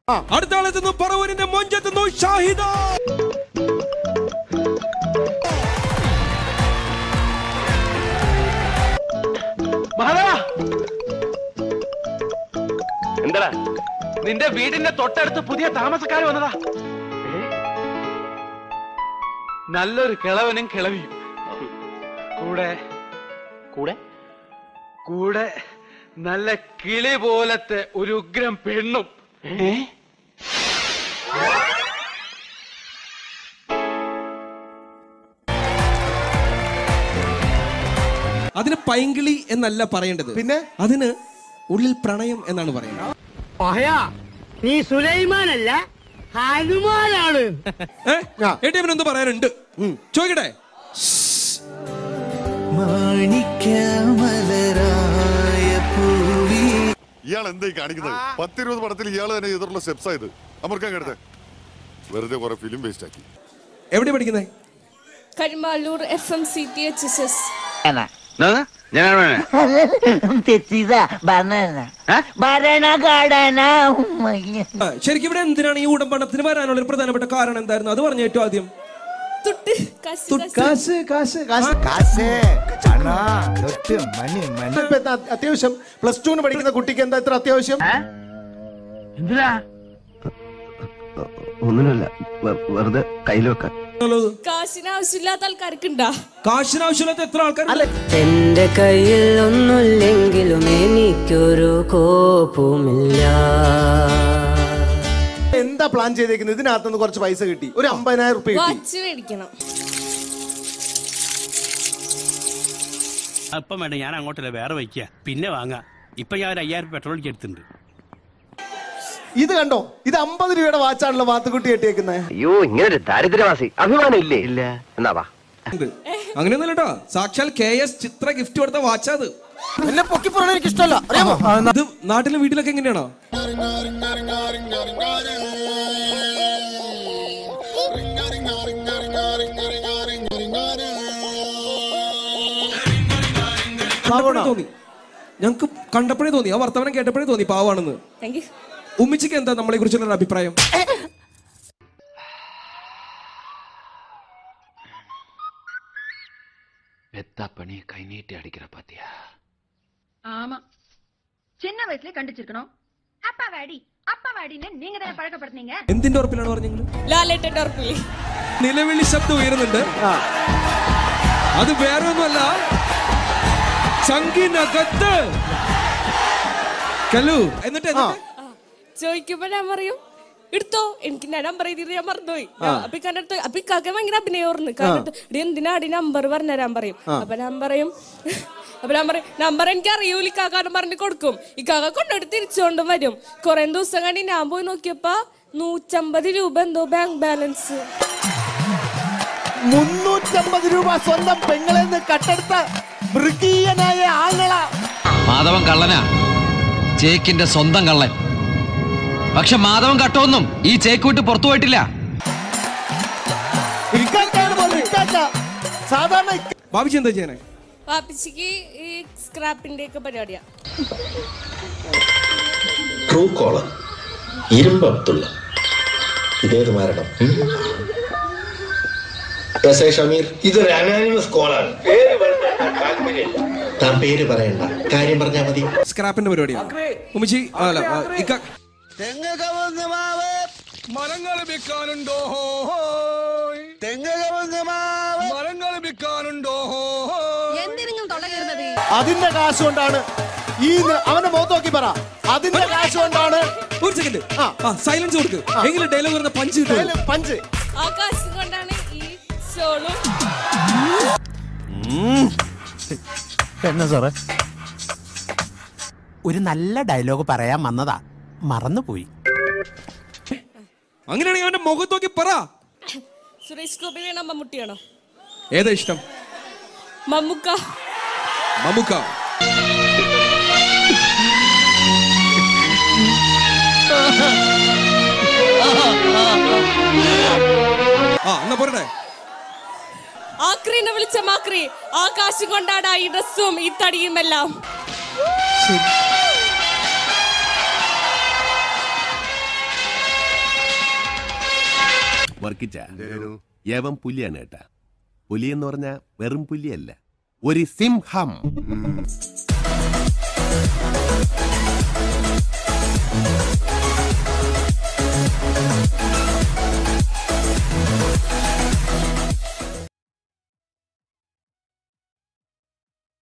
അടുത്ത ആളെത്തുന്നു പറവൂരിന്റെ മൊഞ്ചെത്തുന്നു ഷാഹിദ എന്താടാ നിന്റെ വീടിന്റെ തൊട്ടടുത്ത് പുതിയ താമസക്കാർ വന്നതാ ഏ? നല്ലൊരു കിളവനും കിളവിയും കൂടെ കൂടെ കൂടെ നല്ല കിളി പോലത്തെ ഒരു ഉഗ്രം പെണ്ണും ഏ? അതിന് പൈങ്കിളി എന്നല്ല പറയേണ്ടത് പിന്നെ? അതിന് ഉള്ളിൽ പ്രണയം എന്നാണ് പറയുന്നത് നീ സുലൈമാനല്ല ഹനുമാനാണ് ഏ? എ ടി എമ്മിന് എന്ത് പറയാനുണ്ട് ചോദിക്കട്ടെ ഇയാൾ എന്തായി കാണിക്കുന്നത് പത്തിരുപത് പടത്തിൽ ഇയാൾ തന്നെ എതിർള്ള സ്റ്റെപ്സ് ആയത് അമർക്കാൻ കേട്ടത് വെറുതെ കുറെ ഫിലിം വേസ്റ്റ് ആക്കി എവിടെ പഠിക്കുന്നേ Karimaloor F M C T H S S ഞാൻ തെറ്റിയതാ ബനാന ഭരണഘടന ആ, ശരിക്കും ഇവിടെ എന്തിനാണ് ഈ ഉടമ്പണത്തിന് വരാനുള്ള ഒരു പ്രധാനപ്പെട്ട കാരണം എന്തായിരുന്നു അത് പറഞ്ഞു ഏറ്റവും ആദ്യം തുട്ട് കാശ് കാശ്. കാശ് കാശ് കാശ് കാശ് മണി മണി ഇപ്പൊ എന്താ അത്യാവശ്യം പ്ലസ് ടുവിന് പഠിക്കുന്ന കുട്ടിക്ക് എന്താ ഇത്ര അത്യാവശ്യം എന്തിനാ ഒന്നിനല്ല വെറുതെ കയ്യിൽ വെക്കാൻ ഉള്ളത്. കാശിന് ആവശ്യമില്ലാത്ത ആൾക്കാർക്ക് ഉണ്ടാ കാശിന് ആവശ്യമില്ലാത്ത എത്ര ആൾക്കാർ എന്റെ കയ്യിൽ ഒന്നുമില്ലെങ്കിലും എനിക്കൊരു കോപ്പുമില്ല എന്താ പ്ലാൻ ചെയ്തേക്കുന്നത് ഇതിനകത്തുനിന്ന് കുറച്ച് പൈസ കിട്ടി ഒരു അമ്പതിനായിരം റുപ്യ കിട്ടി വാച്ച് മേടിക്കണം അപ്പം വേണ്ട ഞാൻ അങ്ങോട്ടല്ല വേറെ വയ്ക്കുക പിന്നെ വാങ്ങാം ഇപ്പൊ ഞാൻ ഒരു അയ്യായിരം പെട്രോൾ അടിച്ച് എടുത്തിട്ടുണ്ട് ഇത് കണ്ടോ ഇത് അമ്പത് രൂപയുടെ വാച്ചാണല്ലോ വാത്തുകുട്ടി കെട്ടിയേക്കുന്നത് അയ്യോ ഇങ്ങനെ ഒരു ദാരിദ്ര്യവാസി അഭിമാനം ഇല്ലേ ഇല്ല എന്നാ വാ അങ്ങനെയൊന്നുമല്ല കേട്ടോ സാക്ഷാൽ കെ എസ് ചിത്ര ഗിഫ്റ്റ് കൊടുത്ത വാച്ചാത് എന്നെ പൊക്കി പറയണ എനിക്ക് ഇഷ്ടമല്ല ഇത് നാട്ടിലും വീട്ടിലൊക്കെ എങ്ങനെയാണോ കണ്ടപ്പോഴേ തോന്നി ഞങ്ങക്ക് കണ്ടപ്പോഴേ തോന്നി ആ വർത്തമാനം കേട്ടപ്പോഴേ തോന്നി പാവാണെന്ന് താങ്ക് യു ഉമ്മിച്ചിക്ക് എന്താ നമ്മളെ കുറിച്ചുള്ള ഒരു അഭിപ്രായം பெத்தாப்பனி கை நீட்டி அடிக்கிற பாத்தியா ஆமா சின்ன வயசுல கண்டிச்சிருக்கணும் அப்பா வாடி அப்பா வாடின்னு நீங்க தானே பழக்கப்படுத்துனீங்க എന്തിന്റെ ഉറപ്പിലാണ് പറഞ്ഞത് ലാലേട്ടന്റെ ഉറപ്പില്ലേ നിലവിളി ശബ്ദം ഉയരുന്നുണ്ട് അത് വേറെ ഒന്നുമല്ല ചങ്കിനകത്ത് കലു എന്നിട്ട് എന്നിട്ട്? ചോദിക്കുമ്പോ ഞാൻ പറയും എടുത്തോ എനിക്ക് ഞാൻ നമ്പർ എഴുതിയത് ഞാൻ മറന്നുപോയി അപ്പൊ ഇക്കാന്റെ അടുത്ത് അപ്പൊ ഇക്കാക്ക ഭയങ്കര അഭിനയോർന്ന് കാരണം ഇടി എന്തിനാടി നമ്പർ പറഞ്ഞുതരാൻ പറയും അപ്പൊ ഞാൻ പറയും അപ്പൊ ഞാൻ പറയും നമ്പർ എനിക്ക് അറിയൂല ഇക്കാക്കാന്ന് പറഞ്ഞ് കൊടുക്കും ഇക്കാക്ക കൊണ്ടുപോയിട്ട് തിരിച്ചുകൊണ്ടും വരും കുറെ ദിവസം കഴിഞ്ഞ് ഞാൻ പോയി നോക്കിയപ്പോ നൂറ്റമ്പത് രൂപ എന്തോ ബാങ്ക് ബാലൻസ് മുന്നൂറ്റമ്പത് രൂപ സ്വന്തം പെങ്ങളെ നിന്ന് കട്ടെടുത്ത മൃഗീയനായ ആങ്ങള മാധവൻ കള്ളനാ ചേക്കിന്റെ സ്വന്തം കള്ളൻ പക്ഷെ മാധവൻ കട്ടൊന്നും ഈ ചേക്ക് വിട്ട് പുറത്തു പോയിട്ടില്ല ഇക്കാക്കാണ് പറഞ്ഞത്, ഇക്കാക്ക. സാധാരണ ഇക്ക- ഭാവിച്ച് എന്താ ചെയ്യണേ വാപ്പിച്ചിക്ക് ഈ സ്ക്രാപ്പിന്റെ ഒക്കെ പരിപാടിയാ ട്രൂ കോളർ ഇരുമ്പ് അബ്ദുള്ള ഇതേത് മരണം എസ് ഐ ഷമീർ ഇതൊരു അനാനിമസ് കോളാണ് താൻ പേര് പറയണ്ട കാര്യം പറഞ്ഞാൽ മതി സ്ക്രാപ്പിന്റെ പരിപാടിയാണ് ഉമ്മിച്ചി അല്ല ആ, ഇക്ക മരങ്ങൾ വിൽക്കാനുണ്ടോ മരങ്ങൾ വിൽക്കാനുണ്ടോ എന്തിനും തൊള്ള കയറുന്നത് അതിന്റെ കാശ് കൊണ്ടാണ് ഈ ന- അവന്റെ മുഖത്ത് നോക്കി പറ അതിന്റെ കാശ് കൊണ്ടാണ് ഒരു സെക്കൻഡ് ആ. ആ സൈലൻസ് കൊടുക്ക് എങ്കിലും ഡയലോഗ് വരുന്ന പഞ്ച് കിട്ടും കയ്യില് പഞ്ച് ആ കാശ് കൊണ്ടാണ് ഈ ഷോളും എന്നാ സാറേ ഒരു നല്ല ഡയലോഗ് പറയാൻ വന്നതാ മറന്നുപോയി അങ്ങനെയാണെങ്കിൽ അവന്റെ മുഖത്ത് നോക്കി പറ സുരേഷ് ഗോപി വേണോ മമ്മൂട്ടി വേണോ ഏതാ ഇഷ്ടം മമ്മൂക്ക മമുക്ക ആ എന്നാ പോരട്ടെ ആക്രീനെ വിളിച്ച മാക്രി ആ കാശ് കൊണ്ടാടാ ഈ ഡ്രസ്സും ഈ തടിയും എല്ലാം വർക്കിച്ച യവൻ പുലിയാണ് കേട്ടാ പുലി എന്ന് പറഞ്ഞ വെറും പുലിയല്ല ഒരു സിംഹം